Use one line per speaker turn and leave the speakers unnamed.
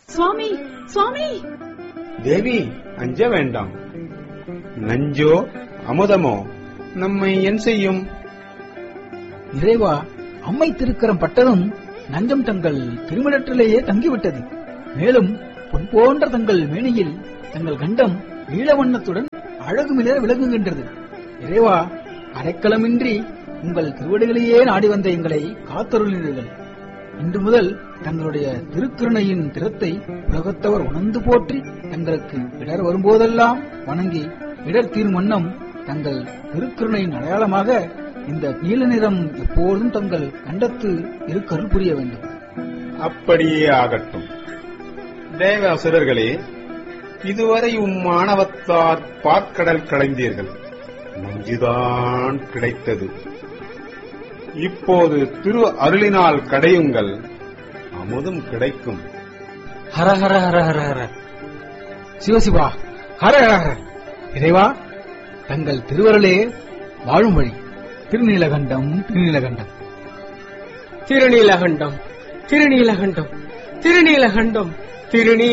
சுவாமி சுவாமி
தேவி அஞ்ச வேண்டாம் நஞ்சோ அமுதமோ நம்மை என் செய்யும்
இறைவா அம்மை திருக்கரம் பட்டதும் நஞ்சம் தங்கள் திருமிடற்றிலேயே தங்கிவிட்டது மேலும் பொன் போன்ற தங்கள் மேனியில் தங்கள் கண்டம் நீல வண்ணத்துடன் அழகு மிளர விளங்குகின்றது இறைவா அடைக்கலமின்றி உங்கள் திருவடிகளையே நாடி வந்த எங்களை காத்தருளினீர்கள் இன்று முதல் தங்களுடைய திருக்கருணையின் திறத்தை உலகத்தவர் உணர்ந்து போற்றி தங்களுக்கு இடர் வரும்போதெல்லாம் வணங்கி இடர் தீரும் வண்ணம் தங்கள் திருக்கருணையின் அடையாளமாக இந்த நீல நிறம் எப்போதும் தங்கள் கண்டத்து இருக்கருள் புரிய வேண்டும்
அப்படியே ஆகட்டும் தேவாசுரர்களே இதுவரை உம் மாணவத்தார் பார்க்கடல் களைந்தீர்கள் நஞ்சுதான் கிடைத்தது இப்போது திரு அருளினால் கடையுங்கள் அமுதும் கிடைக்கும்
ஹர ஹர ஹர ஹர ஹர சிவசிவா ஹர ஹர ஹர இறைவா தங்கள் திருவருளே வாழும் வழி திருநீலகண்டம் திருநீலகண்டம்
திருநீலகண்டம் திருநீலகண்டம் திருநீலகண்டம் திருநீ